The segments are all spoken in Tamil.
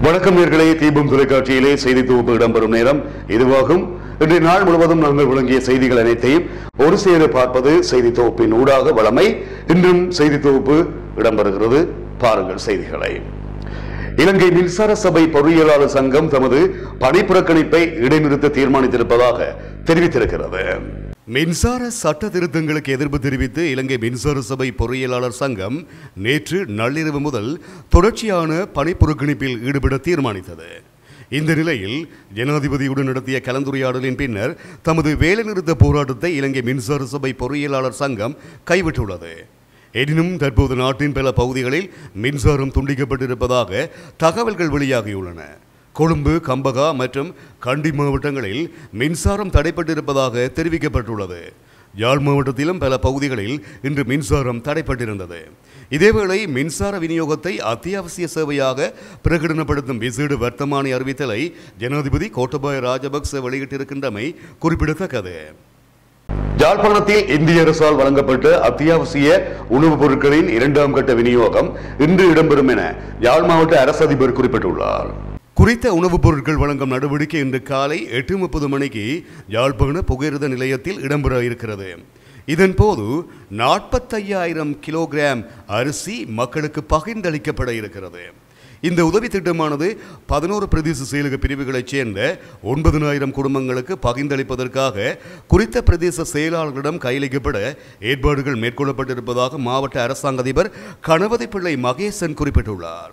வணக்கம் நேர்களே தீபம் தொலைக்காட்சியிலே செய்தி தொகுப்பு இடம்பெறும் நேரம் இதுவாகும் இன்றைய நாள் முழுவதும் நாங்கள் வழங்கிய செய்திகள் அனைத்தையும் ஒரு சேர பார்ப்பது செய்தி தொகுப்பின் ஊடாக வளமை இன்றும் செய்தி தொகுப்பு இடம்பெறுகிறது பாருங்கள் செய்திகளை இலங்கை மின்சார சபை பொறியியலாளர் சங்கம் தமது பணிப்புறக்கணிப்பை இடைநிறுத்த தீர்மானித்திருப்பதாக தெரிவித்திருக்கிறது மின்சார சட்ட திருத்தங்களுக்கு எதிர்ப்பு தெரிவித்து இலங்கை மின்சார சபை பொறியியலாளர் சங்கம் நேற்று நள்ளிரவு முதல் தொடர்ச்சியான பணிப்புறக்கணிப்பில் ஈடுபட தீர்மானித்தது இந்த நிலையில் ஜனாதிபதியுடன் நடத்திய கலந்துரையாடலின் பின்னர் தமது வேலைநிறுத்த போராட்டத்தை இலங்கை மின்சார சபை பொறியியலாளர் சங்கம் கைவிட்டுள்ளது எனினும் தற்போது நாட்டின் பல பகுதிகளில் மின்சாரம் துண்டிக்கப்பட்டிருப்பதாக தகவல்கள் வெளியாகியுள்ளன கொழும்பு கம்பகா மற்றும் கண்டி மாவட்டங்களில் மின்சாரம் தடைப்பட்டிருப்பதாக தெரிவிக்கப்பட்டுள்ளது யாழ் மாவட்டத்திலும் பல பகுதிகளில் இன்று மின்சாரம் தடைப்பட்டிருந்தது இதேவேளை மின்சார விநியோகத்தை அத்தியாவசிய சேவையாக பிரகடனப்படுத்தும் விசேட வர்த்தமானி அறிவித்தலை ஜனாதிபதி கோட்டபாய ராஜபக்ச வெளியிட்டிருக்கின்றமை குறிப்பிடத்தக்கது யாழ்ப்பாணத்தில் இந்திய அரசால் வழங்கப்பட்ட அத்தியாவசிய உணவுப் பொருட்களின் இரண்டாம் கட்ட விநியோகம் இன்று இடம்பெறும் என யாழ் மாவட்ட அரசு அதிபர் குறிப்பிட்டுள்ளார் குறித்த உணவுப் பொருட்கள் வழங்கும் நடவடிக்கை இன்று காலை எட்டு முப்பது மணிக்கு யாழ்ப்பாண புகையிரத நிலையத்தில் இடம்பெற இருக்கிறது இதன்போது நாற்பத்தையாயிரம் கிலோகிராம் அரிசி மக்களுக்கு பகிர்ந்தளிக்கப்பட இருக்கிறது இந்த உதவி திட்டமானது பதினோரு பிரதேச செயலக பிரிவுகளைச் சேர்ந்த ஒன்பதனாயிரம் குடும்பங்களுக்கு பகிர்ந்தளிப்பதற்காக குறித்த பிரதேச செயலாளர்களிடம் கையளிக்கப்பட ஏற்பாடுகள் மேற்கொள்ளப்பட்டிருப்பதாக மாவட்ட அரசாங்க அதிபர் கணபதி பிள்ளை மகேசன் குறிப்பிட்டுள்ளார்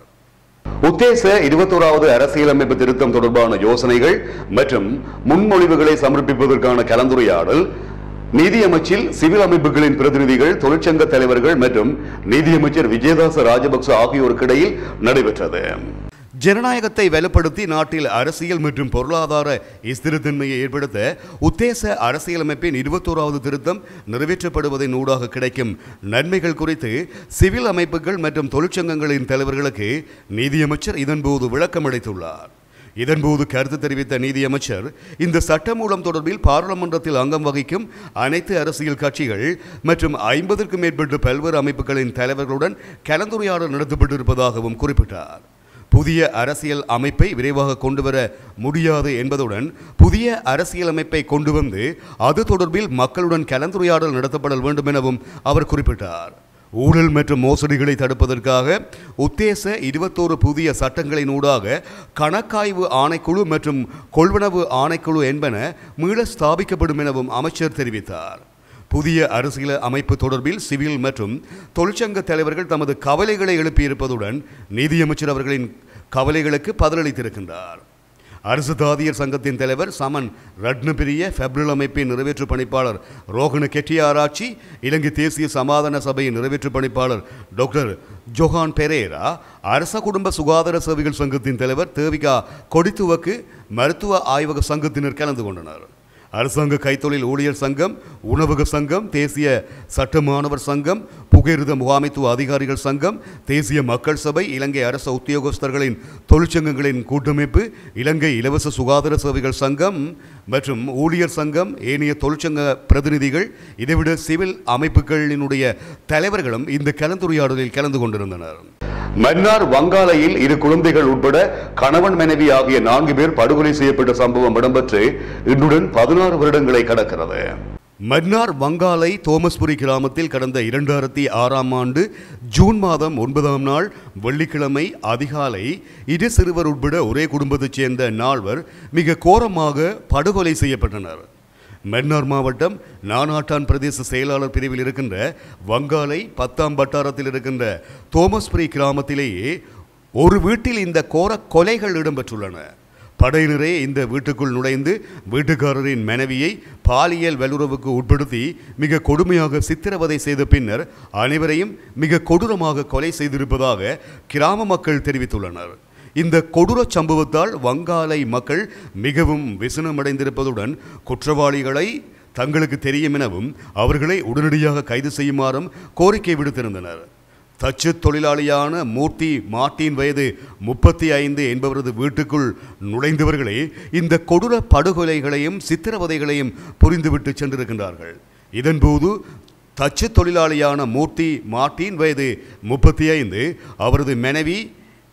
உத்தேச இருபத்தோராவது அரசியலமைப்பு திருத்தம் தொடர்பான யோசனைகள் மற்றும் முன்மொழிவுகளை சமர்ப்பிப்பதற்கான கலந்துரையாடல் நீதியமைச்சில் சிவில் அமைப்புகளின் பிரதிநிதிகள் தொழிற்சங்க தலைவர்கள் மற்றும் நீதியமைச்சர் விஜயதாச ராஜபக்ச ஆகியோருக்கிடையில் நடைபெற்றது ஜனநாயகத்தை வலுப்படுத்தி நாட்டில் அரசியல் மற்றும் பொருளாதார ஸ்திரத்தன்மையை ஏற்படுத்த உத்தேச அரசியலமைப்பின் இருபத்தோராவது திருத்தம் நிறைவேற்றப்படுவதன் ஊடாக கிடைக்கும் நன்மைகள் குறித்து சிவில் அமைப்புகள் மற்றும் தொழிற்சங்கங்களின் தலைவர்களுக்கு நீதியமைச்சர் இதன்போது விளக்கம் அளித்துள்ளார் இதன்போது கருத்து தெரிவித்த நீதியமைச்சர் இந்த சட்டமூலம் தொடர்பில் பாராளுமன்றத்தில் அங்கம் வகிக்கும் அனைத்து அரசியல் கட்சிகள் மற்றும் ஐம்பதற்கும் மேற்பட்ட பல்வேறு அமைப்புகளின் தலைவர்களுடன் கலந்துரையாடல் நடத்தப்பட்டிருப்பதாகவும் குறிப்பிட்டார் புதிய அரசியல் அமைப்பை விரைவாக கொண்டுவர முடியாது என்பதுடன் புதிய அரசியல் அமைப்பை கொண்டு வந்து அது தொடர்பில் மக்களுடன் கலந்துரையாடல் நடத்தப்பட வேண்டும் எனவும் அவர் குறிப்பிட்டார் ஊழல் மற்றும் மோசடிகளை தடுப்பதற்காக உத்தேச இருபத்தோரு புதிய சட்டங்களின் ஊடாக கணக்காய்வு ஆணைக்குழு மற்றும் கொள்வனவு ஆணைக்குழு என்பன மீள ஸ்தாபிக்கப்படும் எனவும் அமைச்சர் தெரிவித்தார் புதிய அரசியல் அமைப்பு தொடர்பில் சிவில் மற்றும் தொழிற்சங்க தலைவர்கள் தமது கவலைகளை எழுப்பியிருப்பதுடன் நீதியமைச்சர் அவர்களின் கவலைகளுக்கு பதிலளித்திருக்கின்றார் அரசு தாதியர் சங்கத்தின் தலைவர் சமன் ரட்னபிரிய பெப்ரல் அமைப்பின் நிறைவேற்று பணிப்பாளர் ரோகண கெட்டியாராய்ச்சி இலங்கை தேசிய சமாதான சபையின் நிறைவேற்று பணிப்பாளர் டாக்டர் ஜொஹான் பெரேரா அரச குடும்ப சுகாதார சேவைகள் சங்கத்தின் தலைவர் தேவிகா கொடித்துவக்கு மருத்துவ ஆய்வக சங்கத்தினர் கலந்து கொண்டனர் அரசாங்க கைத்தொழில் ஊழியர் சங்கம் உணவக சங்கம் தேசிய சட்ட மாணவர் சங்கம் புகையிரத முகாமைத்துவ அதிகாரிகள் சங்கம் தேசிய மக்கள் சபை இலங்கை அரச உத்தியோகஸ்தர்களின் தொழிற்சங்கங்களின் கூட்டமைப்பு இலங்கை இலவச சுகாதார சேவைகள் சங்கம் மற்றும் ஊழியர் சங்கம் ஏனைய தொழிற்சங்க பிரதிநிதிகள் இதைவிட சிவில் அமைப்புகளினுடைய தலைவர்களும் இந்த கலந்துரையாடலில் கலந்து கொண்டிருந்தனர் மன்னார் வங்காலையில் இரு குழந்தைகள் உட்பட கணவன் மனைவி ஆகிய நான்கு பேர் படுகொலை செய்யப்பட்ட சம்பவம் இடம்பெற்று இன்றுடன் பதினாறு வருடங்களை கடக்கிறது மன்னார் வங்காலை தோமஸ்புரி கிராமத்தில் கடந்த இரண்டாயிரத்தி ஆறாம் ஆண்டு ஜூன் மாதம் ஒன்பதாம் நாள் வெள்ளிக்கிழமை அதிகாலை இரு சிறுவர் உட்பட ஒரே குடும்பத்தைச் சேர்ந்த நால்வர் மிக கோரமாக படுகொலை செய்யப்பட்டனர் மன்னார் மாவட்டம் நானாட்டான் பிரதேச செயலாளர் பிரிவில் இருக்கின்ற வங்காலை பத்தாம் வட்டாரத்தில் இருக்கின்ற தோமஸ்பிரி கிராமத்திலேயே ஒரு வீட்டில் இந்த கோர கொலைகள் இடம்பெற்றுள்ளன படையினரே இந்த வீட்டுக்குள் நுழைந்து வீட்டுக்காரரின் மனைவியை பாலியல் வல்லுறவுக்கு உட்படுத்தி மிக கொடுமையாக சித்திரவதை செய்த பின்னர் அனைவரையும் மிக கொடூரமாக கொலை செய்திருப்பதாக கிராம மக்கள் தெரிவித்துள்ளனர் இந்த கொடூர சம்பவத்தால் வங்காளை மக்கள் மிகவும் விசனமடைந்திருப்பதுடன் குற்றவாளிகளை தங்களுக்கு தெரியும் எனவும் அவர்களை உடனடியாக கைது செய்யுமாறும் கோரிக்கை விடுத்திருந்தனர் தச்சு தொழிலாளியான மூர்த்தி மார்ட்டின் வயது முப்பத்தி ஐந்து என்பவரது வீட்டுக்குள் நுழைந்தவர்களே இந்த கொடூர படுகொலைகளையும் சித்திரவதைகளையும் புரிந்துவிட்டு சென்றிருக்கின்றார்கள் இதன்போது தச்சு தொழிலாளியான மூர்த்தி மார்ட்டின் வயது முப்பத்தி ஐந்து அவரது மனைவி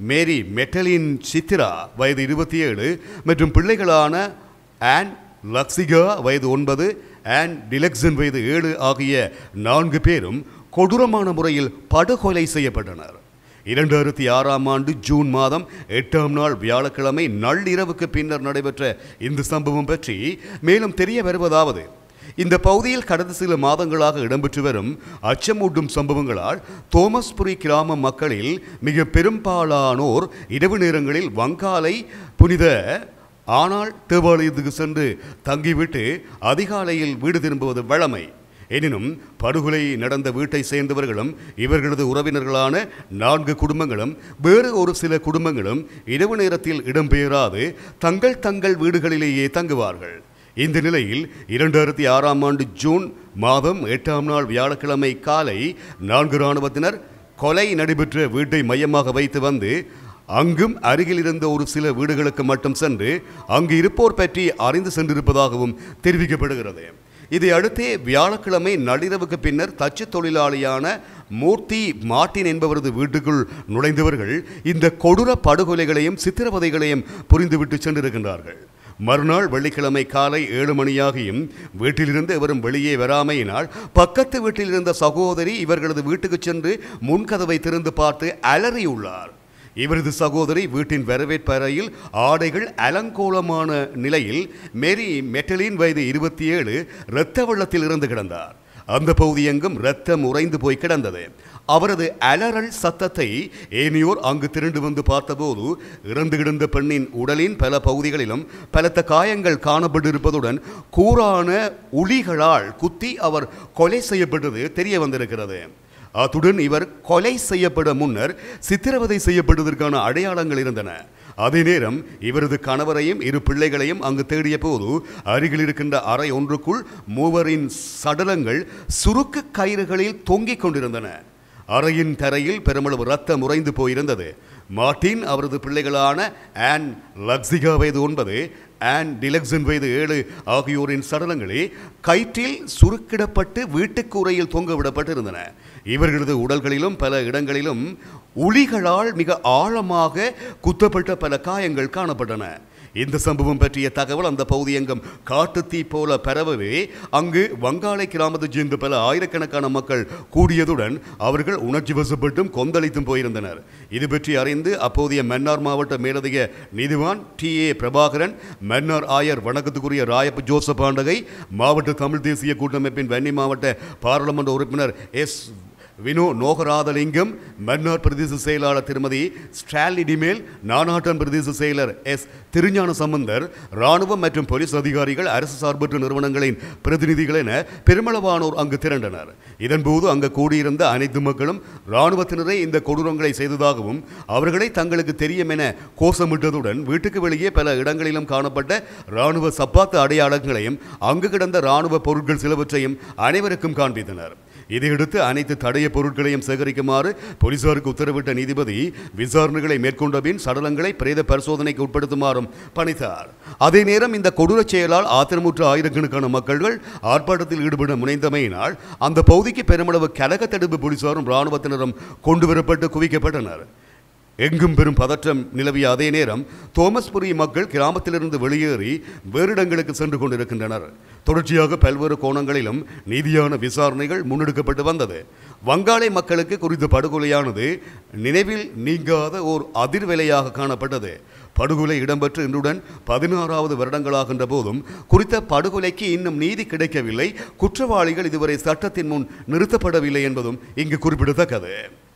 மேரி மெட்டலின் சித்ரா வயது இருபத்தி ஏழு மற்றும் பிள்ளைகளான ஆன் லக்ஸிகா வயது ஒன்பது ஆன் டிலக்சன் வயது ஏழு ஆகிய நான்கு பேரும் கொடூரமான முறையில் படுகொலை செய்யப்பட்டனர் இரண்டாயிரத்தி ஆறாம் ஆண்டு ஜூன் மாதம் எட்டாம் நாள் வியாழக்கிழமை நள்ளிரவுக்கு பின்னர் நடைபெற்ற இந்த சம்பவம் பற்றி மேலும் தெரிய வருவதாவது இந்த பகுதியில் கடந்த சில மாதங்களாக இடம்பெற்று வரும் அச்சமூட்டும் சம்பவங்களால் தோமஸ்புரி கிராம மக்களில் மிக பெரும்பாலானோர் இரவு நேரங்களில் வங்காலை புனித ஆனால் தேவாலயத்துக்கு சென்று தங்கிவிட்டு அதிகாலையில் வீடு திரும்புவது வழமை எனினும் படுகொலை நடந்த வீட்டை சேர்ந்தவர்களும் இவர்களது உறவினர்களான நான்கு குடும்பங்களும் வேறு ஒரு சில குடும்பங்களும் இரவு நேரத்தில் இடம்பெயராது தங்கள் தங்கள் வீடுகளிலேயே தங்குவார்கள் இந்த நிலையில் இரண்டாயிரத்தி ஆறாம் ஆண்டு ஜூன் மாதம் எட்டாம் நாள் வியாழக்கிழமை காலை நான்கு இராணுவத்தினர் கொலை நடைபெற்ற வீட்டை மையமாக வைத்து வந்து அங்கும் அருகில் இருந்த ஒரு சில வீடுகளுக்கு மட்டும் சென்று அங்கு இருப்போர் பற்றி அறிந்து சென்றிருப்பதாகவும் தெரிவிக்கப்படுகிறது இதை அடுத்தே வியாழக்கிழமை நள்ளிரவுக்கு பின்னர் தச்சு தொழிலாளியான மூர்த்தி மார்ட்டின் என்பவரது வீட்டுக்குள் நுழைந்தவர்கள் இந்த கொடூர படுகொலைகளையும் சித்திரவதைகளையும் புரிந்துவிட்டு சென்றிருக்கின்றார்கள் மறுநாள் வெள்ளிக்கிழமை காலை ஏழு மணியாகியும் வீட்டிலிருந்து இவரும் வெளியே வராமையினால் பக்கத்து வீட்டில் இருந்த சகோதரி இவர்களது வீட்டுக்கு சென்று முன்கதவை திறந்து பார்த்து அலறியுள்ளார் இவரது சகோதரி வீட்டின் வரவேற்பறையில் ஆடைகள் அலங்கோலமான நிலையில் மேரி மெட்டலின் வயது இருபத்தி ஏழு இரத்த வெள்ளத்தில் இருந்து கிடந்தார் அந்த பகுதி எங்கும் இரத்தம் உறைந்து போய் கிடந்தது அவரது அலறல் சத்தத்தை ஏனையோர் அங்கு திரண்டு வந்து பார்த்தபோது இறந்து கிடந்த பெண்ணின் உடலின் பல பகுதிகளிலும் பலத்த காயங்கள் காணப்பட்டிருப்பதுடன் கூரான உளிகளால் குத்தி அவர் கொலை செய்யப்பட்டது தெரிய வந்திருக்கிறது அத்துடன் இவர் கொலை செய்யப்பட முன்னர் சித்திரவதை செய்யப்பட்டதற்கான அடையாளங்கள் இருந்தன அதே நேரம் இவரது கணவரையும் இரு பிள்ளைகளையும் அங்கு தேடிய போது அருகில் இருக்கின்ற அறை ஒன்றுக்குள் மூவரின் சடலங்கள் சுருக்கு கயிறுகளில் தொங்கிக் கொண்டிருந்தன அறையின் தரையில் பெருமளவு ரத்தம் உறைந்து போயிருந்தது மார்ட்டின் அவரது பிள்ளைகளான ஆன் லக்ஸிகா வயது ஒன்பது ஆன் டிலக்சன் வயது ஏழு ஆகியோரின் சடலங்களே கயிற்றில் சுருக்கிடப்பட்டு வீட்டுக்கு உரையில் தொங்க விடப்பட்டிருந்தன இவர்களது உடல்களிலும் பல இடங்களிலும் உளிகளால் மிக ஆழமாக குத்தப்பட்ட பல காயங்கள் காணப்பட்டன இந்த சம்பவம் பற்றிய தகவல் அந்த பகுதி எங்கும் காட்டுத்தீ போல பரவவே அங்கு வங்காளை கிராமத்தைச் சேர்ந்த பல ஆயிரக்கணக்கான மக்கள் கூடியதுடன் அவர்கள் உணர்ச்சி வசப்பட்டும் கொந்தளித்தும் போயிருந்தனர் இது பற்றி அறிந்து அப்போதைய மன்னார் மாவட்ட மேலதிக நீதிவான் டி ஏ பிரபாகரன் மன்னார் ஆயர் வணக்கத்துக்குரிய ராயப்பு ஜோசப் ஆண்டகை மாவட்ட தமிழ் தேசிய கூட்டமைப்பின் வன்னி மாவட்ட பாராளுமன்ற உறுப்பினர் எஸ் வினோ நோகராதலிங்கம் மன்னார் பிரதேச செயலாளர் திருமதி ஸ்டாலி டிமேல் நானாட்டன் பிரதேச செயலர் எஸ் திருஞான சம்பந்தர் ராணுவம் மற்றும் போலீஸ் அதிகாரிகள் அரசு சார்பற்ற நிறுவனங்களின் பிரதிநிதிகள் என பெருமளவானோர் அங்கு திரண்டனர் இதன்போது அங்கு கூடியிருந்த அனைத்து மக்களும் ராணுவத்தினரே இந்த கொடூரங்களை செய்ததாகவும் அவர்களை தங்களுக்கு தெரியும் என கோஷமிட்டதுடன் வீட்டுக்கு வெளியே பல இடங்களிலும் காணப்பட்ட ராணுவ சப்பாத்து அடையாளங்களையும் அங்கு கிடந்த ராணுவ பொருட்கள் சிலவற்றையும் அனைவருக்கும் காண்பித்தனர் இதையடுத்து அனைத்து தடைய பொருட்களையும் சேகரிக்குமாறு போலீசாருக்கு உத்தரவிட்ட நீதிபதி விசாரணைகளை மேற்கொண்ட பின் சடலங்களை பிரேத பரிசோதனைக்கு உட்படுத்துமாறும் பணித்தார் அதே நேரம் இந்த கொடூரச் செயலால் ஆத்திரமுற்ற ஆயிரக்கணக்கான மக்கள்கள் ஆர்ப்பாட்டத்தில் ஈடுபட முனைந்தமையினால் அந்த பகுதிக்கு பெருமளவு கலக தடுப்பு போலீசாரும் இராணுவத்தினரும் கொண்டுவரப்பட்டு குவிக்கப்பட்டனர் எங்கும் பெரும் பதற்றம் நிலவிய அதே நேரம் தோமஸ்புரி மக்கள் கிராமத்திலிருந்து வெளியேறி வேறு இடங்களுக்கு சென்று கொண்டிருக்கின்றனர் தொடர்ச்சியாக பல்வேறு கோணங்களிலும் நீதியான விசாரணைகள் முன்னெடுக்கப்பட்டு வந்தது வங்காளை மக்களுக்கு குறித்த படுகொலையானது நினைவில் நீங்காத ஓர் அதிர்வலையாக காணப்பட்டது படுகொலை இடம்பெற்று இன்றுடன் பதினாறாவது வருடங்களாகின்ற போதும் குறித்த படுகொலைக்கு இன்னும் நீதி கிடைக்கவில்லை குற்றவாளிகள் இதுவரை சட்டத்தின் முன் நிறுத்தப்படவில்லை என்பதும் இங்கு குறிப்பிடத்தக்கது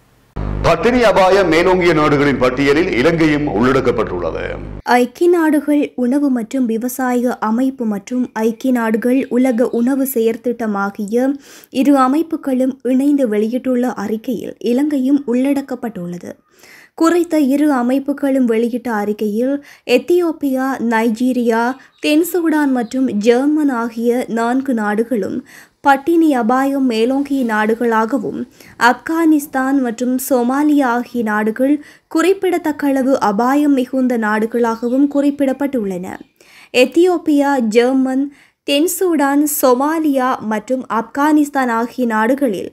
பட்டினி அபாய மேலோங்கிய நாடுகளின் பட்டியலில் இலங்கையும் உள்ளடக்கப்பட்டுள்ளது ஐக்கிய நாடுகள் உணவு மற்றும் விவசாய அமைப்பு மற்றும் ஐக்கிய நாடுகள் உலக உணவு செயற்திட்டம் ஆகிய இரு அமைப்புகளும் இணைந்து வெளியிட்டுள்ள அறிக்கையில் இலங்கையும் உள்ளடக்கப்பட்டுள்ளது குறித்த இரு அமைப்புகளும் வெளியிட்ட அறிக்கையில் எத்தியோப்பியா நைஜீரியா தென் சூடான் மற்றும் ஜெர்மன் ஆகிய நான்கு நாடுகளும் பட்டினி அபாயம் மேலோங்கிய நாடுகளாகவும் ஆப்கானிஸ்தான் மற்றும் சோமாலியா ஆகிய நாடுகள் குறிப்பிடத்தக்களவு அபாயம் மிகுந்த நாடுகளாகவும் குறிப்பிடப்பட்டுள்ளன எத்தியோப்பியா ஜெர்மன் தென் சூடான் சோமாலியா மற்றும் ஆப்கானிஸ்தான் ஆகிய நாடுகளில்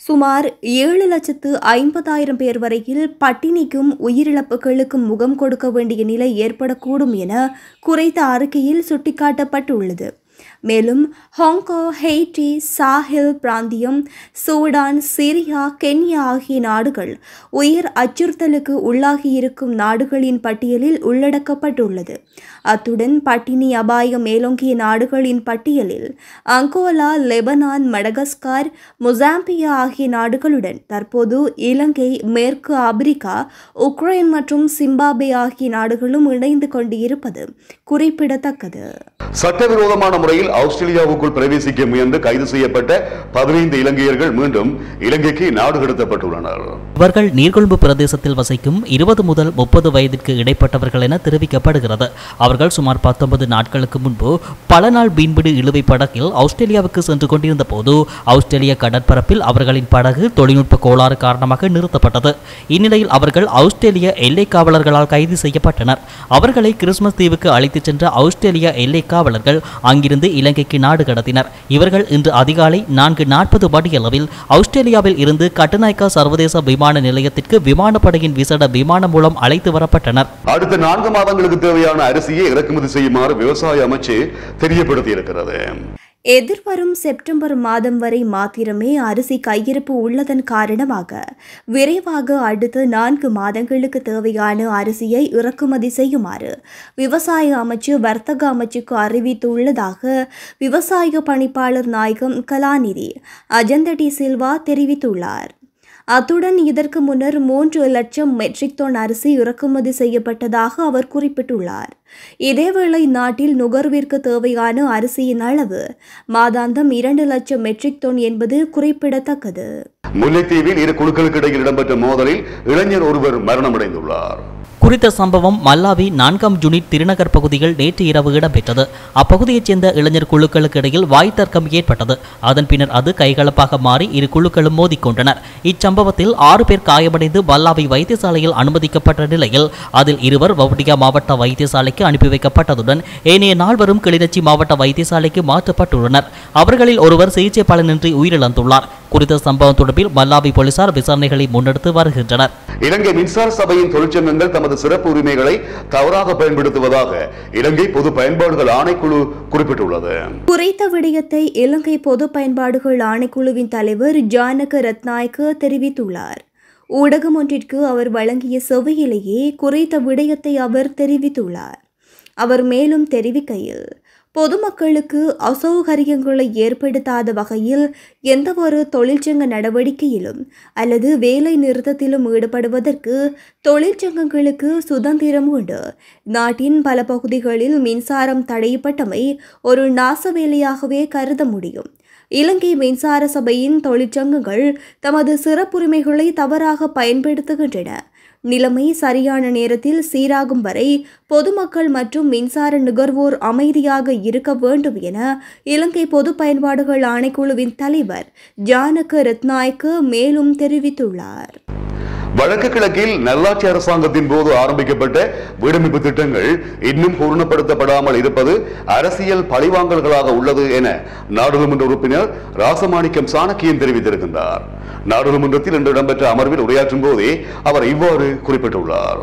சுமார் ஏழு லட்சத்து ஐம்பதாயிரம் பேர் வரையில் பட்டினிக்கும் உயிரிழப்புகளுக்கும் முகம் கொடுக்க வேண்டிய நிலை ஏற்படக்கூடும் என குறித்த அறிக்கையில் சுட்டிக்காட்டப்பட்டுள்ளது மேலும் ஹாங்கோ ஹெய்டி சாஹில் பிராந்தியம் சூடான் சிரியா கென்யா ஆகிய நாடுகள் உயர் அச்சுறுத்தலுக்கு உள்ளாகியிருக்கும் நாடுகளின் பட்டியலில் உள்ளடக்கப்பட்டுள்ளது அத்துடன் பட்டினி அபாயம் மேலோங்கிய நாடுகளின் பட்டியலில் அங்கோலா லெபனான் மடகஸ்கார் மொசாம்பியா ஆகிய நாடுகளுடன் தற்போது இலங்கை மேற்கு ஆப்பிரிக்கா உக்ரைன் மற்றும் சிம்பாபே ஆகிய நாடுகளும் இணைந்து கொண்டு இருப்பது குறிப்பிடத்தக்கது சட்டவிரோதமான முறையில் ஆஸ்திரேலியாவுக்குள் பிரவேசிக்க முயன்று கைது செய்யப்பட்ட பதினைந்து இலங்கையர்கள் மீண்டும் இலங்கைக்கு நாடு கடத்தப்பட்டுள்ளனர் இவர்கள் நீர்கொழும்பு பிரதேசத்தில் வசிக்கும் இருபது முதல் முப்பது வயதிற்கு இடைப்பட்டவர்கள் என தெரிவிக்கப்படுகிறது அவர்கள் சுமார் பத்தொன்பது நாட்களுக்கு முன்பு பல நாள் மீன்பிடி இழுவை படகில் ஆஸ்திரேலியாவுக்கு சென்று கொண்டிருந்த போது ஆஸ்திரேலிய கடற்பரப்பில் அவர்களின் படகு தொழில்நுட்ப கோளாறு காரணமாக நிறுத்தப்பட்டது இந்நிலையில் அவர்கள் ஆஸ்திரேலிய எல்லை காவலர்களால் கைது செய்யப்பட்டனர் அவர்களை கிறிஸ்துமஸ் தீவுக்கு அழைத்துச் சென்ற ஆஸ்திரேலிய எல்லை காவலர்கள் அங்கிருந்து இலங்கைக்கு நாடு கடத்தினர் இவர்கள் இன்று அதிகாலை நான்கு நாற்பது மணியளவில் ஆஸ்திரேலியாவில் இருந்து கட்டுநாயக்கா சர்வதேச விமான நிலையத்திற்கு விமானப்படையின் விசேட விமானம் மூலம் அழைத்து வரப்பட்டனர் அடுத்த நான்கு மாதங்களுக்கு தேவையான அரிசியை இறக்குமதி செய்யுமாறு விவசாய அமைச்சு தெரியப்படுத்தியிருக்கிறது எதிர்வரும் செப்டம்பர் மாதம் வரை மாத்திரமே அரிசி கையிருப்பு உள்ளதன் காரணமாக விரைவாக அடுத்த நான்கு மாதங்களுக்கு தேவையான அரிசியை இறக்குமதி செய்யுமாறு விவசாய அமைச்சு வர்த்தக அமைச்சுக்கு அறிவித்துள்ளதாக விவசாய பணிப்பாளர் நாயகம் கலாநிதி அஜந்த டி சில்வா தெரிவித்துள்ளார் அத்துடன் இதற்கு முன்னர் மூன்று லட்சம் மெட்ரிக் டன் அரிசி இறக்குமதி செய்யப்பட்டதாக அவர் குறிப்பிட்டுள்ளார் இதேவேளை நாட்டில் நுகர்விற்கு தேவையான அரிசியின் அளவு மாதாந்தம் இரண்டு லட்சம் மெட்ரிக் டன் என்பது குறிப்பிடத்தக்கது முல்லைத்தீவில் இரு குழுக்களுக்கு இடையில் இடம்பெற்ற மோதலில் இளைஞர் ஒருவர் மரணமடைந்துள்ளார் குறித்த சம்பவம் மல்லாவி நான்காம் யூனிட் திருநகர் பகுதியில் நேற்று இரவு இடம்பெற்றது அப்பகுதியைச் சேர்ந்த இளைஞர் குழுக்களுக்கு இடையில் வாய் தர்க்கம் ஏற்பட்டது அதன் பின்னர் அது கைகலப்பாக மாறி இரு குழுக்களும் மோதிக்கொண்டனர் இச்சம்பவத்தில் ஆறு பேர் காயமடைந்து மல்லாவி வைத்தியசாலையில் அனுமதிக்கப்பட்ட நிலையில் அதில் இருவர் வவுனியா மாவட்ட வைத்தியசாலைக்கு அனுப்பி வைக்கப்பட்டதுடன் ஏனைய நால்வரும் கிளிநொச்சி மாவட்ட வைத்தியசாலைக்கு மாற்றப்பட்டுள்ளனர் அவர்களில் ஒருவர் சிகிச்சை பலனின்றி உயிரிழந்துள்ளார் குறித்த சம்பவம் தொடர்பில் மல்லாவி போலீசார் விசாரணைகளை முன்னெடுத்து வருகின்றனர் இலங்கை மின்சார சபையின் தொழிற்சங்கங்கள் தமது சிறப்பு உரிமைகளை தவறாக பயன்படுத்துவதாக இலங்கை பொது பயன்பாடுகள் ஆணைக்குழு குறிப்பிட்டுள்ளது குறித்த விடயத்தை இலங்கை பொது பயன்பாடுகள் ஆணைக்குழுவின் தலைவர் ஜானக ரத்நாயக்க தெரிவித்துள்ளார் ஊடகம் ஒன்றிற்கு அவர் வழங்கிய செவ்வையிலேயே குறித்த விடயத்தை அவர் தெரிவித்துள்ளார் அவர் மேலும் தெரிவிக்கையில் பொதுமக்களுக்கு அசௌகரியங்களை ஏற்படுத்தாத வகையில் எந்தவொரு தொழிற்சங்க நடவடிக்கையிலும் அல்லது வேலை நிறுத்தத்திலும் ஈடுபடுவதற்கு தொழிற்சங்கங்களுக்கு சுதந்திரம் உண்டு நாட்டின் பல பகுதிகளில் மின்சாரம் தடைப்பட்டமை ஒரு நாச வேலையாகவே கருத முடியும் இலங்கை மின்சார சபையின் தொழிற்சங்கங்கள் தமது சிறப்புரிமைகளை தவறாக பயன்படுத்துகின்றன நிலைமை சரியான நேரத்தில் சீராகும் வரை பொதுமக்கள் மற்றும் மின்சார நுகர்வோர் அமைதியாக இருக்க வேண்டும் என இலங்கை பொது பயன்பாடுகள் ஆணைக்குழுவின் தலைவர் ஜானக ரத்நாயக்க மேலும் தெரிவித்துள்ளார் வடக்கு கிழக்கில் நல்லாட்சி அரசாங்கத்தின் போது ஆரம்பிக்கப்பட்ட வீடமைப்பு திட்டங்கள் இன்னும் பூர்ணப்படுத்தப்படாமல் இருப்பது அரசியல் பழிவாங்கல்களாக உள்ளது என நாடாளுமன்ற உறுப்பினர் ராசமாணிக்கம் சாணக்கியன் தெரிவித்திருக்கின்றார் நாடாளுமன்றத்தில் இன்று இடம்பெற்ற அமர்வில் உரையாற்றும் போதே அவர் இவ்வாறு குறிப்பிட்டுள்ளார்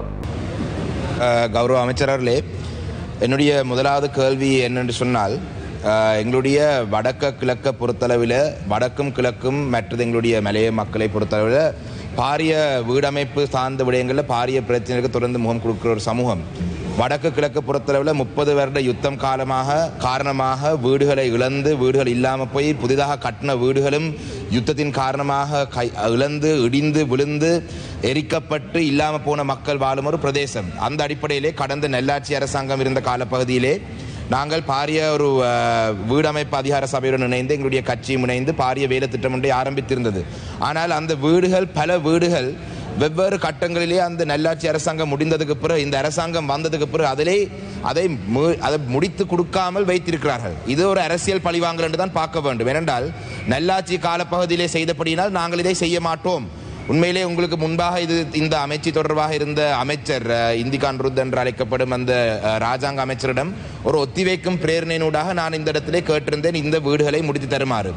அஹ், கௌரவ அமைச்சரர்களே என்னுடைய முதலாவது கேள்வி என்னென்று சொன்னால் அஹ், எங்களுடைய வடக்க கிழக்க பொறுத்தளவில் வடக்கும் கிழக்கும் மற்றது எங்களுடைய மலைய மக்களை பொறுத்தளவில் பாரிய வீடமைப்பு சார்ந்த விடயங்களில் பாரிய பிரச்சனைகளுக்கு தொடர்ந்து முகம் கொடுக்கிற ஒரு சமூகம் வடக்கு கிழக்கு பொறுத்தளவில் முப்பது வருட யுத்தம் காலமாக காரணமாக வீடுகளை இழந்து வீடுகள் இல்லாமல் போய் புதிதாக கட்டின வீடுகளும் யுத்தத்தின் காரணமாக கை இழந்து இடிந்து விழுந்து எரிக்கப்பட்டு இல்லாமல் போன மக்கள் வாழும் ஒரு பிரதேசம் அந்த அடிப்படையிலே கடந்த நெல்லாட்சி அரசாங்கம் இருந்த காலப்பகுதியிலே நாங்கள் பாரிய ஒரு அஹ், வீடமைப்பு அதிகார சபையுடன் இணைந்து எங்களுடைய கட்சியும் இணைந்து பாரிய வேலை திட்டம் ஒன்றை ஆரம்பித்திருந்தது ஆனால் அந்த வீடுகள் பல வீடுகள் வெவ்வேறு கட்டங்களிலே அந்த நல்லாட்சி அரசாங்கம் முடிந்ததுக்கு பிறகு இந்த அரசாங்கம் வந்ததுக்கு பிறகு அதிலே அதை மு- அதை முடித்து கொடுக்காமல் வைத்திருக்கிறார்கள் இது ஒரு அரசியல் பழிவாங்கல் என்று தான் பார்க்க வேண்டும் ஏனென்றால் நல்லாட்சி காலப்பகுதியிலே செய்தபடியினால் நாங்கள் இதை செய்ய மாட்டோம் உண்மையிலே உங்களுக்கு முன்பாக இது இந்த அமைச்சு தொடர்பாக இருந்த அமைச்சர் அஹ், இந்திகான் ருத் என்று அழைக்கப்படும் அந்த அஹ், ராஜாங்க அமைச்சரிடம் ஒரு ஒத்திவைக்கும் பிரேரணையினூடாக நான் இந்த இடத்திலே கேட்டிருந்தேன் இந்த வீடுகளை முடித்து தருமாறு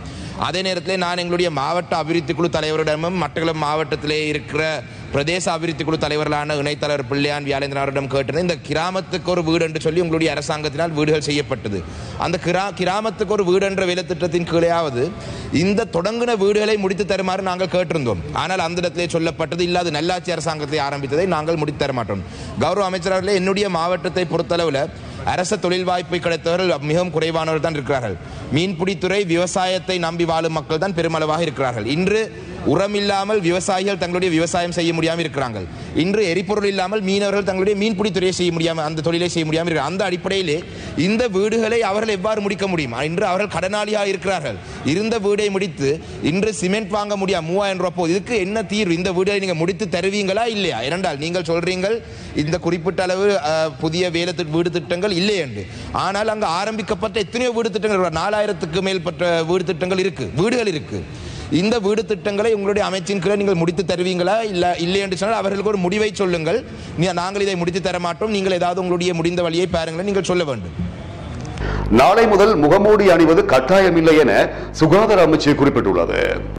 அதே நேரத்தில் நான் எங்களுடைய மாவட்ட அபிவிருத்தி குழு தலைவரிடமும் மட்டக்களப்பு மாவட்டத்திலே இருக்கிற பிரதேச அபிவிருத்தி குழு தலைவர்களான இணைத்தலைவர் பிள்ளையான் வியாழேந்திரனாரிடம் கேட்டேன் இந்த கிராமத்துக்கு ஒரு வீடு என்று சொல்லி உங்களுடைய அரசாங்கத்தினால் வீடுகள் செய்யப்பட்டது அந்த கிரா கிராமத்துக்கு ஒரு வீடு என்ற வேலை திட்டத்தின் கீழேயாவது இந்த தொடங்கின வீடுகளை முடித்து தருமாறு நாங்கள் கேட்டிருந்தோம் ஆனால் அந்த இடத்திலே சொல்லப்பட்டது இல்லாது நல்லாட்சி அரசாங்கத்தை ஆரம்பித்ததை நாங்கள் முடித்து தர மாட்டோம் கௌரவ அமைச்சர் அவர்களே என்னுடைய மாவட்டத்தை பொறுத்தளவில் அரச தொழில் வாய்ப்பு கிடைத்தவர்கள் மிகவும் குறைவானவர்கள் தான் இருக்கிறார்கள் மீன்பிடித்துறை விவசாயத்தை நம்பி வாழும் மக்கள் தான் பெருமளவாக இருக்கிறார்கள் இன்று உரம் இல்லாமல் விவசாயிகள் தங்களுடைய விவசாயம் செய்ய முடியாமல் இருக்கிறார்கள் இன்று எரிபொருள் இல்லாமல் மீனவர்கள் தங்களுடைய மீன்பிடித்துறையை செய்ய முடியாமல் அந்த தொழிலை செய்ய முடியாமல் இருக்கிறார் அந்த அடிப்படையிலே இந்த வீடுகளை அவர்கள் எவ்வாறு முடிக்க முடியும் இன்று அவர்கள் கடனாளியாக இருக்கிறார்கள் இருந்த வீடை முடித்து இன்று சிமெண்ட் வாங்க முடியாது மூவாயிரம் ரூபாய் போகுது இதுக்கு என்ன தீர்வு இந்த வீடுகளை நீங்கள் முடித்து தருவீங்களா இல்லையா இரண்டால் நீங்கள் சொல்றீங்கள் இந்த குறிப்பிட்ட அளவு அஹ், புதிய வேலை திட்ட- வீடு திட்டங்கள் இல்லை என்று ஆனால் அங்கு ஆரம்பிக்கப்பட்ட எத்தனையோ வீடு திட்டங்கள் இருக்கு. நாலாயிரத்துக்கு மேற்பட்ட வீடு திட்டங்கள் இருக்கு வீடுகள் இருக்கு இந்த வீடு திட்டங்களை உங்களுடைய அமைச்சின் கீழே நீங்கள் முடித்து தருவீங்களா இல்ல இல்லை என்று சொன்னால் அவர்களுக்கு ஒரு முடிவை சொல்லுங்கள் நீ- நாங்கள் இதை முடித்து தர மாட்டோம் நீங்கள் ஏதாவது உங்களுடைய முடிந்த வழியை பாருங்கள் நீங்கள் சொல்ல வேண்டும் நாளை முதல் முகமூடி அணிவது கட்டாயமில்லை என சுகாதார அமைச்சு குறிப்பிட்டுள்ளது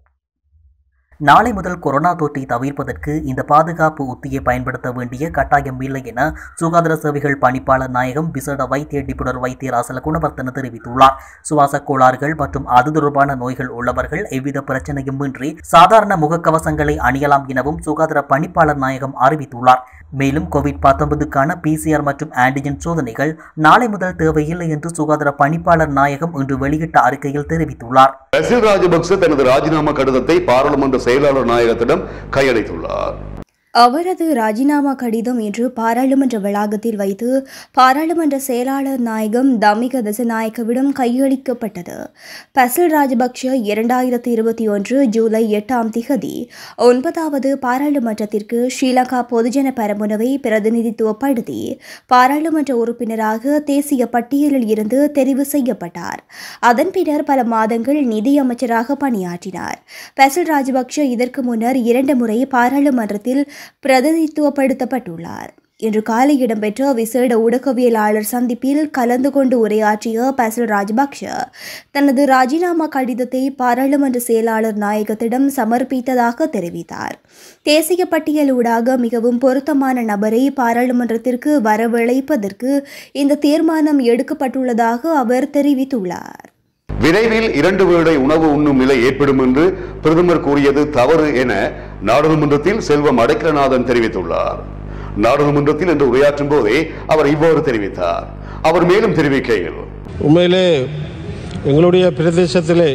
நாளை முதல் கொரோனா தொற்றை தவிர்ப்பதற்கு இந்த பாதுகாப்பு உத்தியை பயன்படுத்த வேண்டிய கட்டாயம் இல்லை என சுகாதார சேவைகள் பணிப்பாளர் நாயகம் விசேட வைத்திய நிபுணர் வைத்தியர் அசல குணவர்த்தன தெரிவித்துள்ளார் சுவாச கோளாறுகள் மற்றும் அது தொடர்பான நோய்கள் உள்ளவர்கள் எவ்வித பிரச்சனையும் இன்றி சாதாரண முகக்கவசங்களை அணியலாம் எனவும் சுகாதார பணிப்பாளர் நாயகம் அறிவித்துள்ளார் மேலும் கோவிட் பத்தொன்பதுக்கான பிசிஆர் மற்றும் ஆன்டிஜென் சோதனைகள் நாளை முதல் தேவையில்லை என்று சுகாதார பணிப்பாளர் நாயகம் இன்று வெளியிட்ட அறிக்கையில் தெரிவித்துள்ளார் பசில் ராஜபக்ச தனது ராஜினாமா கடிதத்தை பாராளுமன்ற செயலாளர் நாயகத்திடம் கையளித்துள்ளார் அவரது ராஜினாமா கடிதம் இன்று பாராளுமன்ற வளாகத்தில் வைத்து பாராளுமன்ற செயலாளர் நாயகம் தமிக தசநாயக்கவிடம் கையளிக்கப்பட்டது பசில் ராஜபக்ஷ இரண்டாயிரத்தி இருபத்தி ஒன்று ஜூலை எட்டாம் திகதி ஒன்பதாவது பாராளுமன்றத்திற்கு ஸ்ரீலங்கா பொதுஜன பரமுனவை பிரதிநிதித்துவப்படுத்தி பாராளுமன்ற உறுப்பினராக தேசிய பட்டியலில் இருந்து தெரிவு செய்யப்பட்டார் அதன் பின்னர் பல மாதங்கள் நிதியமைச்சராக பணியாற்றினார் பசில் ராஜபக்ஷ இதற்கு முன்னர் இரண்டு முறை பாராளுமன்றத்தில் பிரதிநிதித்துவப்படுத்தப்பட்டுள்ளார் இன்று காலை இடம்பெற்ற விசேட ஊடகவியலாளர் சந்திப்பில் கலந்து கொண்டு உரையாற்றிய பசில் ராஜபக்ஷ தனது ராஜினாமா கடிதத்தை பாராளுமன்ற செயலாளர் நாயகத்திடம் சமர்ப்பித்ததாக தெரிவித்தார் தேசிய பட்டியலூடாக மிகவும் பொருத்தமான நபரை பாராளுமன்றத்திற்கு வரவழைப்பதற்கு இந்த தீர்மானம் எடுக்கப்பட்டுள்ளதாக அவர் தெரிவித்துள்ளார் விரைவில் இரண்டு வேளை உணவு உண்ணும் நிலை ஏற்படும் என்று பிரதமர் கூறியது தவறு என நாடாளுமன்றத்தில் செல்வம் அடைக்கலநாதன் தெரிவித்துள்ளார் நாடாளுமன்றத்தில் இன்று உரையாற்றும் போதே அவர் இவ்வாறு தெரிவித்தார் அவர் மேலும் தெரிவிக்கையில் உண்மையிலே எங்களுடைய பிரதேசத்திலே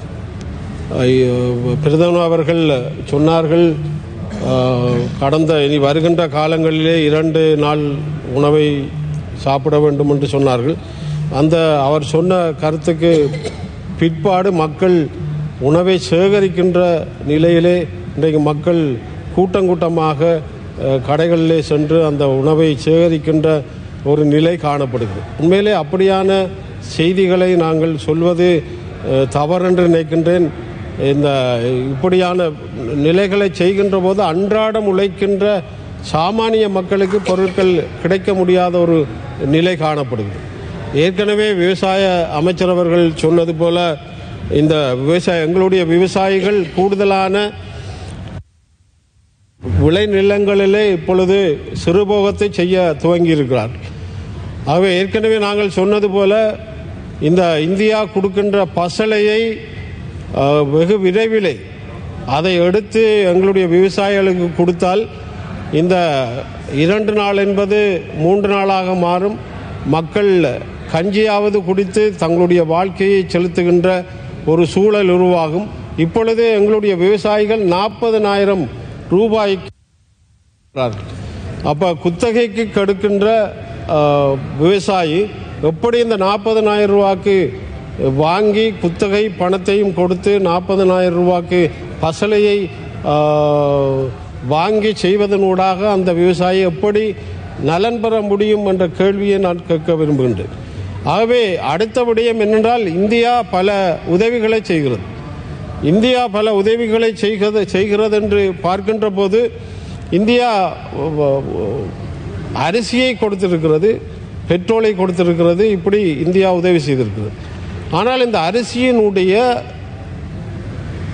ஐயோ, பிரதமர் அவர்கள் சொன்னார்கள் ஆ, கடந்த இனி வருகின்ற காலங்களிலே இரண்டு நாள் உணவை சாப்பிட வேண்டும் என்று சொன்னார்கள் அந்த அவர் சொன்ன கருத்துக்கு பிற்பாடு மக்கள் உணவை சேகரிக்கின்ற நிலையிலே இன்றைக்கு மக்கள் கூட்டங்கூட்டமாக அஹ், கடைகளிலே சென்று அந்த உணவை சேகரிக்கின்ற ஒரு நிலை காணப்படுகிறது உண்மையிலே அப்படியான செய்திகளை நாங்கள் சொல்வது அஹ், தவறென்று நினைக்கின்றேன் இந்த இப்படியான நிலைகளை செய்கின்ற போது அன்றாடம் உழைக்கின்ற சாமானிய மக்களுக்கு பொருட்கள் கிடைக்க முடியாத ஒரு நிலை காணப்படுகிறது ஏற்கனவே விவசாய அமைச்சர் அவர்கள் சொன்னது போல இந்த விவசாய எங்களுடைய விவசாயிகள் கூடுதலான விளைநிலங்களிலே இப்பொழுது சிறுபோகத்தை செய்ய துவங்கி இருக்கிறார்கள் ஆகவே ஏற்கனவே நாங்கள் சொன்னது போல இந்த இந்தியா கொடுக்கின்ற பசலையை அஹ், வெகு விரைவிலே அதை எடுத்து எங்களுடைய விவசாயிகளுக்கு கொடுத்தால் இந்த இரண்டு நாள் என்பது மூன்று நாளாக மாறும் மக்கள் கஞ்சியாவது குடித்து தங்களுடைய வாழ்க்கையை செலுத்துகின்ற ஒரு சூழல் உருவாகும் இப்பொழுது எங்களுடைய விவசாயிகள் நாற்பதனாயிரம் ரூபாய்க்கு இருக்கிறார்கள். அப்ப குத்தகைக்கு கெடுக்கின்ற அஹ், விவசாயி எப்படி இந்த நாற்பதனாயிரம் ரூபாய்க்கு வாங்கி குத்தகை பணத்தையும் கொடுத்து நாற்பதனாயிரம் ரூபாய்க்கு பசலையை அஹ், வாங்கி செய்வதனூடாக அந்த விவசாயி எப்படி நலன் பெற முடியும் என்ற கேள்வியை நான் கேட்க விரும்புகின்றேன் ஆகவே அடுத்த விடயம் என்னென்றால் இந்தியா பல உதவிகளை செய்கிறது இந்தியா பல உதவிகளை செய்கிறது செய்கிறது என்று பார்க்கின்ற போது இந்தியா வ- வ- அரிசியை கொடுத்திருக்கிறது பெட்ரோலை கொடுத்திருக்கிறது இப்படி இந்தியா உதவி செய்திருக்கிறது ஆனால் இந்த அரிசியினுடைய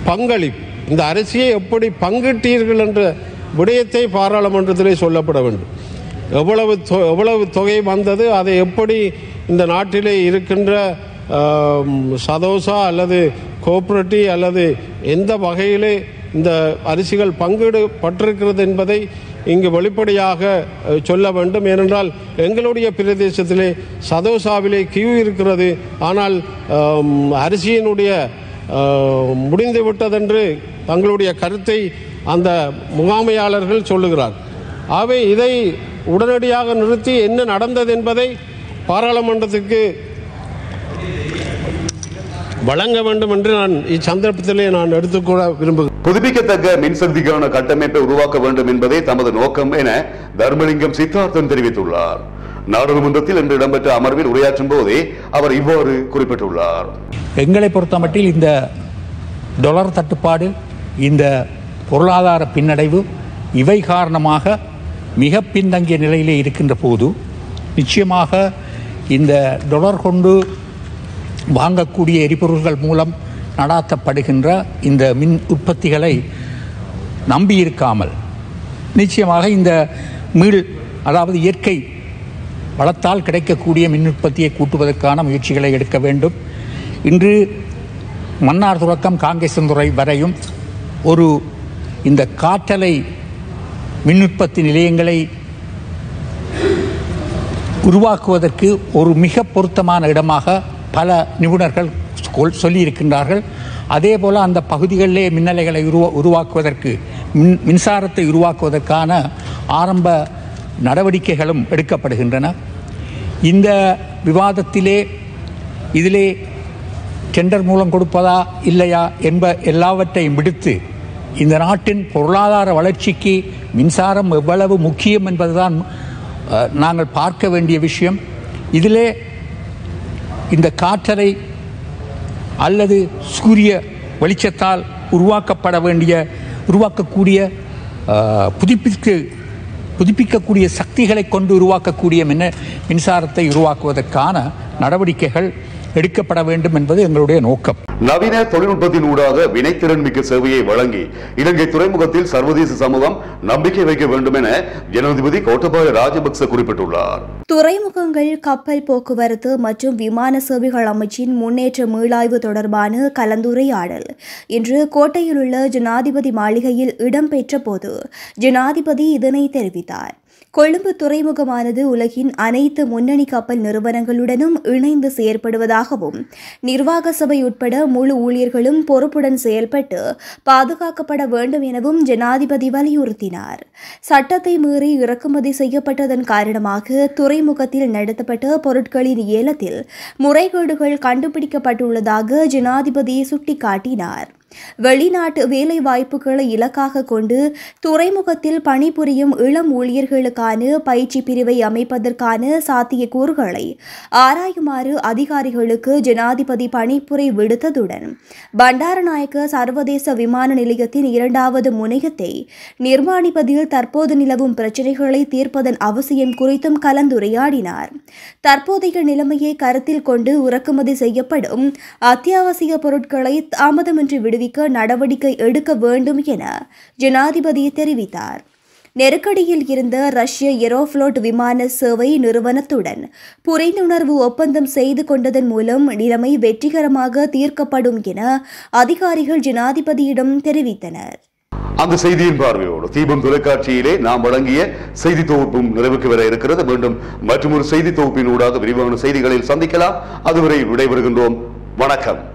பங்களிப்பு இந்த அரிசியை எப்படி பங்கிட்டீர்கள் என்ற விடயத்தை பாராளுமன்றத்திலே சொல்லப்பட வேண்டும் எவ்வளவு தொ- எவ்வளவு தொகை வந்தது அதை எப்படி இந்த நாட்டிலே இருக்கின்ற ஆம், சதோசா அல்லது கோஆபரேட்டிவ் அல்லது எந்த வகையிலே இந்த அரிசிகள் பங்கிடப்பட்டிருக்கிறது என்பதை இங்கு வெளிப்படையாக அஹ், சொல்ல வேண்டும் ஏனென்றால் எங்களுடைய பிரதேசத்திலே சதோசாவிலே கியூ இருக்கிறது ஆனால் ஆம், அரிசியினுடைய ஆஹ், முடிந்து விட்டதென்று தங்களுடைய கருத்தை அந்த முகாமையாளர்கள் சொல்லுகிறார் ஆகவே இதை உடனடியாக நிறுத்தி என்ன நடந்தது என்பதை பாராளுமன்றத்துக்கு வழங்க வேண்டும் என்று நான் இச்சந்தர்ப்பத்திலே நான் எடுத்துக்கூட விரும்புகிறேன் புதுப்பிக்கத்தக்க மின்சக்திக்கான கட்டமைப்பை உருவாக்க வேண்டும் என்பதே தமது நோக்கம் என தர்மலிங்கம் சித்தார்த்தன் தெரிவித்துள்ளார் நாடாளுமன்றத்தில் இன்று இடம்பெற்ற அமர்வில் உரையாற்றும் போதே அவர் இவ்வாறு குறிப்பிட்டுள்ளார் எங்களை பொறுத்தமட்டில் இந்த டொலர் தட்டுப்பாடு இந்த பொருளாதார பின்னடைவு இவை காரணமாக மிக பின்தங்கிய நிலையிலே இருக்கின்ற போது நிச்சயமாக இந்த டொலர் கொண்டு வாங்கக்கூடிய எரிபொருள்கள் மூலம் நடாத்தப்படுகின்ற இந்த மின் உற்பத்திகளை நம்பியிருக்காமல் நிச்சயமாக இந்த மீள் அதாவது இயற்கை வளத்தால் கிடைக்கக்கூடிய மின் உற்பத்தியை கூட்டுவதற்கான முயற்சிகளை எடுக்க வேண்டும் இன்று மன்னார் துறக்கம் காங்கேசந்துறை வரையும் ஒரு இந்த காற்றலை மின் உற்பத்தி நிலையங்களை உருவாக்குவதற்கு ஒரு மிக பொருத்தமான இடமாக பல நிபுணர்கள் சொல்- சொல்லியிருக்கின்றார்கள் அதே போல அந்த பகுதிகளிலே மின்னலைகளை உருவா உருவாக்குவதற்கு மின் மின்சாரத்தை உருவாக்குவதற்கான ஆரம்ப நடவடிக்கைகளும் எடுக்கப்படுகின்றன இந்த விவாதத்திலே இதிலே டெண்டர் மூலம் கொடுப்பதா இல்லையா என்ப எல்லாவற்றையும் விடுத்து இந்த நாட்டின் பொருளாதார வளர்ச்சிக்கு மின்சாரம் எவ்வளவு முக்கியம் என்பதுதான் அஹ், நாங்கள் பார்க்க வேண்டிய விஷயம் இதிலே இந்த காற்றலை அல்லது சூரிய வெளிச்சத்தால் உருவாக்கப்பட வேண்டிய உருவாக்கக்கூடிய அஹ், புதுப்பிக்க புதுப்பிக்கக்கூடிய சக்திகளை கொண்டு உருவாக்கக்கூடிய மின்ன மின்சாரத்தை உருவாக்குவதற்கான நடவடிக்கைகள் எடுக்கப்பட வேண்டும் என்பது எங்களுடைய நோக்கம் நவீன தொழில்நுட்பத்தின் ஊடாக வினைத்திறன் மிக்க சேவையை வழங்கி இலங்கை துறைமுகத்தில் சர்வதேச சமூகம் நம்பிக்கை வைக்க வேண்டும் என ஜனாதிபதி கோட்டபாய ராஜபக்ச குறிப்பிட்டுள்ளார் துறைமுகங்கள் கப்பல் போக்குவரத்து மற்றும் விமான சேவைகள் அமைச்சின் முன்னேற்ற மீளாய்வு தொடர்பான கலந்துரையாடல் இன்று கோட்டையில் உள்ள ஜனாதிபதி மாளிகையில் இடம்பெற்ற போது ஜனாதிபதி இதனை தெரிவித்தார் கொழும்பு துறைமுகமானது உலகின் அனைத்து முன்னணி கப்பல் நிறுவனங்களுடனும் இணைந்து செயற்படுவதாகவும் நிர்வாக சபை உட்பட முழு ஊழியர்களும் பொறுப்புடன் செயல்பட்டு பாதுகாக்கப்பட வேண்டும் எனவும் ஜனாதிபதி வலியுறுத்தினார் சட்டத்தை மீறி இறக்குமதி செய்யப்பட்டதன் காரணமாக துறைமுகத்தில் நடத்தப்பட்ட பொருட்களின் ஏலத்தில் முறைகேடுகள் கண்டுபிடிக்கப்பட்டுள்ளதாக ஜனாதிபதி சுட்டிக்காட்டினார் வெளிநாட்டு வேலை வாய்ப்புகளை இலக்காக கொண்டு துறைமுகத்தில் பணிபுரியும் இளம் ஊழியர்களுக்கான பயிற்சி பிரிவை அமைப்பதற்கான சாத்தியக்கூறுகளை ஆராயுமாறு அதிகாரிகளுக்கு ஜனாதிபதி பணிப்புரை விடுத்ததுடன் பண்டாரநாயக்க சர்வதேச விமான நிலையத்தின் இரண்டாவது முனையத்தை நிர்மாணிப்பதில் தற்போது நிலவும் பிரச்சினைகளை தீர்ப்பதன் அவசியம் குறித்தும் கலந்துரையாடினார் தற்போதைய நிலைமையை கருத்தில் கொண்டு இறக்குமதி செய்யப்படும் அத்தியாவசிய பொருட்களை தாமதமின்றி விடுவிக்க நடவடிக்கை எடுக்க வேண்டும் என ஜனாதிபதி தெரிவித்தார் நெருக்கடியில் இருந்த ரஷ்ய ஏரோஃப்ளோட் விமான சேவை நிறுவனத்துடன் புரிந்துணர்வு ஒப்பந்தம் செய்து கொண்டதன் மூலம் நிலைமை வெற்றிகரமாக தீர்க்கப்படும் என அதிகாரிகள் ஜனாதிபதியிடம் தெரிவித்தனர் அந்த செய்தியின் பார்வையோடு தீபம் தொலைக்காட்சியிலே நாம் வழங்கிய செய்தி தொகுப்பும் நிறைவுக்கு வர இருக்கிறது மீண்டும் மற்றொரு செய்தி தொகுப்பின் ஊடாக விரிவான செய்திகளில் சந்திக்கலாம் அதுவரை விடைபெறுகின்றோம் வணக்கம்